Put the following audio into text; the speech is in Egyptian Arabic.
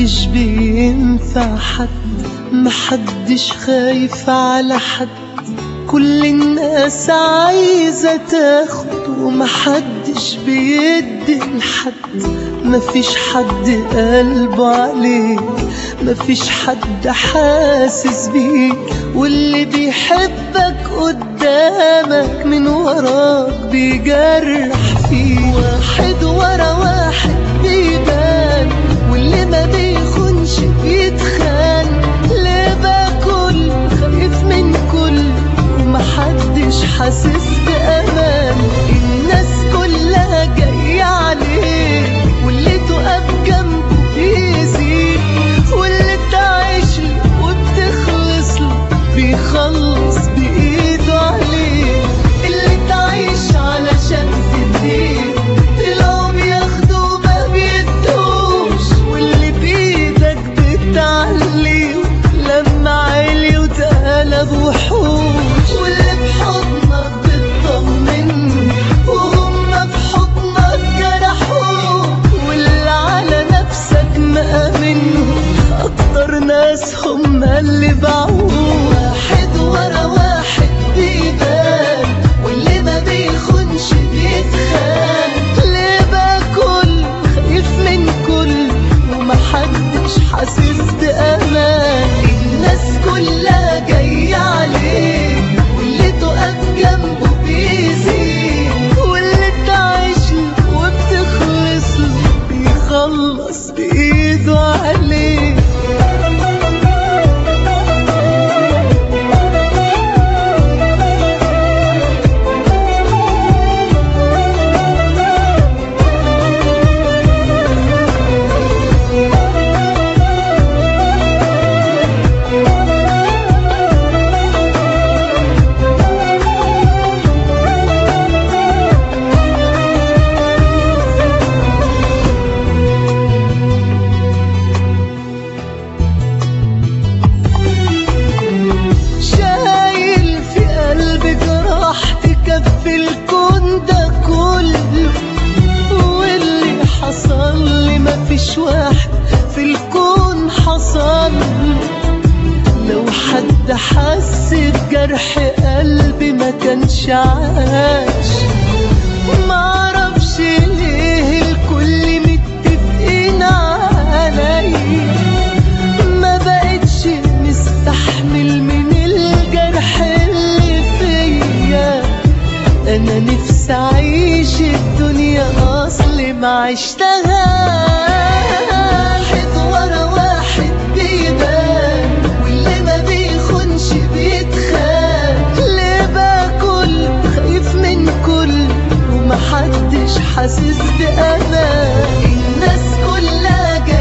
مش بينفع حد محدش خايف على حد كل الناس عايزة تاخد ومحدش بيدي لحد مفيش حد قلبه عليك مفيش حد حاسس بيك واللي بيحبك قدامك من وراك بيجرح فيك واحد ورا واحد بيبان واللي ما بيخونش بيتخان ليه بقى كل خايف من كل ومحدش حاسس بأمان الناس كلها جاية عليك واللي تقف جنبه بيزيد واللي تعيش له وبتخلص له بيخلص بإيده عليك اللي تعيش علشان تديه طلعوا بياخدوا ما بيدوش واللي بإيدك بتعليه لما عالي وتقلب وحوش واللي بحضنك بتطمن وهم بحضنك جرحوك واللي على نفسك مأمنهم أكتر ناس هم اللي باعوك واحد ورا واحد بيبان واللي ما بيخونش بيتخان ليه بقى كل خايف من كل ومحدش حاسس بأمان الناس كلها جاية عليك واللي تقف جنبه بيزيد واللي تعيش له وبتخلص له بيخلص بإيده عليك شايل في قلبي جراح تكفي الكون ده كله واللي حصل لي مفيش واحد في الكون حصل له لو حد حس بجرح قلبي ما كانش عاش معرفش ليه الكل متفقين عليا ما بقتش مستحمل من الجرح اللي فيا انا نفسي اعيش الدنيا اصلي ما عشتهاش واحد ورا واحد بيبان واللي ما بيخونش بيتخان ليه بقى كل خايف من كل ومحدش حاسس بأمان الناس كلها جاية